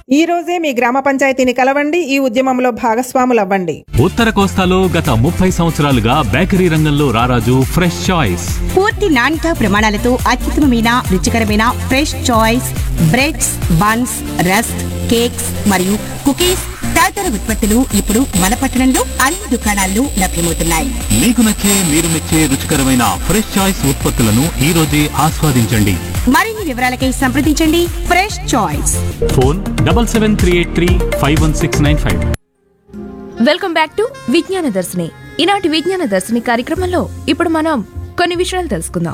ఈ రోజే మీ గ్రామ పంచాయతీని కలవండి ఈ ఉద్యమంలో భాగస్వాములవ్వండి ఉత్తర కోస్తాలో గత ముప్పై సంవత్సరాలుగా బేకరీ రంగంలో రారాజు ఫ్రెష్ చాయిస్ పూర్తి నాణ్యత ప్రమాణాలతో అత్యుత్తమమైన రుచికరమైన fresh choice breads buns rusk cakes మరియు కుకీస్ తదితర ఉత్పత్తులు ఇప్పుడు మన పట్టణంలో అన్ని దుకాణాల్లో లభ్యమవుతున్నాయి మీకు నచ్చే మీరు మెచ్చే రుచికరమైన ఫ్రెష్ చాయిస్ ఉత్పత్తులను ఈ రోజే ఆస్వాదించండి మరిన్ని వివరాలకై సంప్రదించండి fresh choice phone double seven three eight three five one six nine five welcome back to Vignana Darshini ఈనాటి విజ్ఞాన దర్శిని కార్యక్రమంలో ఇప్పుడు మనం కొన్ని విషయాలు తెలుసుకుందాం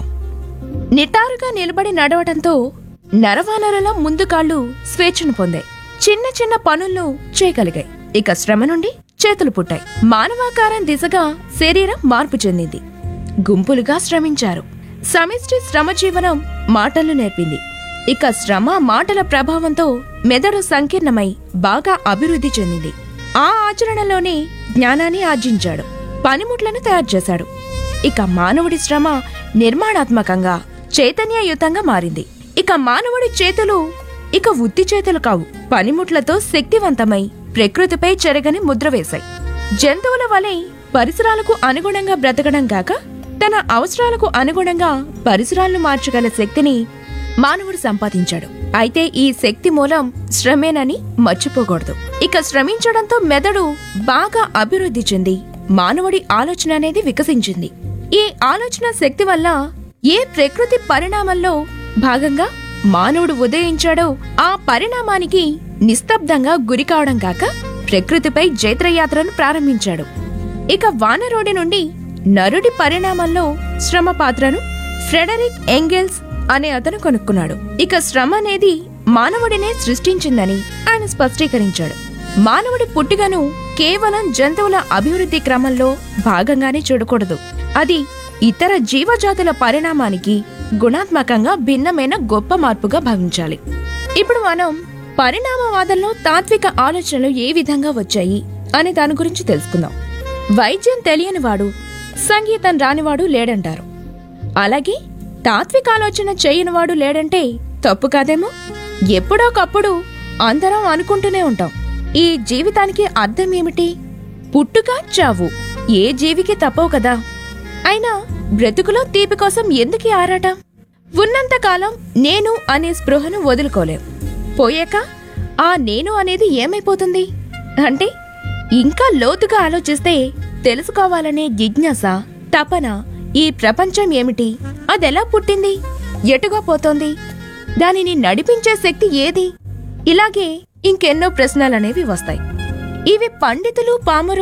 నిటారుగా నిలబడి నడవడంతో నరవానరుల ముందు కాళ్ళు స్వేచ్ఛను పొందాయి చిన్న చిన్న పనులను చేయగలిగాయి ఇక శ్రమ నుండి చేతులు పుట్టాయి మానవాకారం దిశగా శరీరం మార్పు చెందింది గుంపులుగా శ్రమించారు సమిష్టి శ్రమజీవనం మాటలు నేర్పింది ఇక శ్రమ మాటల ప్రభావంతో మెదడు సంకీర్ణమై బాగా అభివృద్ధి చెందింది ఆ ఆచరణలోనే జ్ఞానాన్ని ఆర్జించాడు పనిముట్లను తయారు చేశాడు ఇక మానవుడి శ్రమ నిర్మాణాత్మకంగా చైతన్యయుతంగా మారింది ఇక మానవుడి చేతులు ఇక ఉత్తి చేతులు కావు పనిముట్లతో శక్తివంతమై ప్రకృతిపై చెరగని ముద్ర వేశాయి జంతువుల వలె పరిసరాలకు అనుగుణంగా బ్రతకడం కాక తన అవసరాలకు అనుగుణంగా పరిసరాలను మార్చగల శక్తిని మానవుడు సంపాదించాడు అయితే ఈ శక్తి మూలం శ్రమేనని మర్చిపోకూడదు ఇక శ్రమించడంతో మెదడు బాగా అభివృద్ధి చెంది మానవుడి ఆలోచన అనేది వికసించింది ఈ ఆలోచన శక్తి వల్ల ఏ ప్రకృతి పరిణామంలో భాగంగా మానవుడు ఉదయించాడో ఆ పరిణామానికి నిస్తబ్దంగా గురి కావడం కాక ప్రకృతిపై జైత్రయాత్రను ప్రారంభించాడు ఇక వానరోడి నుండి నరుడి పరిణామంలో శ్రమ పాత్రను ఫ్రెడరిక్ ఎంగెల్స్ అనే అతను కనుక్కున్నాడు ఇక శ్రమ అనేది మానవుడినే సృష్టించిందని ఆయన స్పష్టీకరించాడు మానవుడి పుట్టుకను కేవలం జంతువుల అభివృద్ధి క్రమంలో భాగంగానే చూడకూడదు అది ఇతర జీవజాతుల పరిణామానికి గుణాత్మకంగా భిన్నమైన గొప్ప మార్పుగా భావించాలి ఇప్పుడు మనం పరిణామవాదంలో తాత్విక ఆలోచనలు ఏ విధంగా వచ్చాయి అనే దాని గురించి తెలుసుకుందాం వైద్యం తెలియనివాడు సంగీతం రానివాడు లేడంటారు అలాగే తాత్విక ఆలోచన చేయనివాడు లేడంటే తప్పు కాదేమో ఎప్పుడోకప్పుడు అందరం అనుకుంటూనే ఉంటాం ఈ జీవితానికి అర్థం ఏమిటి పుట్టుక చావు ఏ జీవికి తప్పవు కదా అయినా బ్రతుకులో తీపి కోసం ఎందుకు ఈ ఆరాటం ఉన్నంతకాలం నేను అనే స్పృహను వదులుకోలేం పోయాక ఆ నేను అనేది ఏమైపోతుంది అంటే ఇంకా లోతుగా ఆలోచిస్తే తెలుసుకోవాలనే జిజ్ఞాస తపన ఈ ప్రపంచం ఏమిటి అదెలా పుట్టింది ఎటుగా పోతోంది దానిని నడిపించే శక్తి ఏది ఇలాగే ఇంకెన్నో ప్రశ్నలనేవి వస్తాయి ఇవి పండితులు పామరు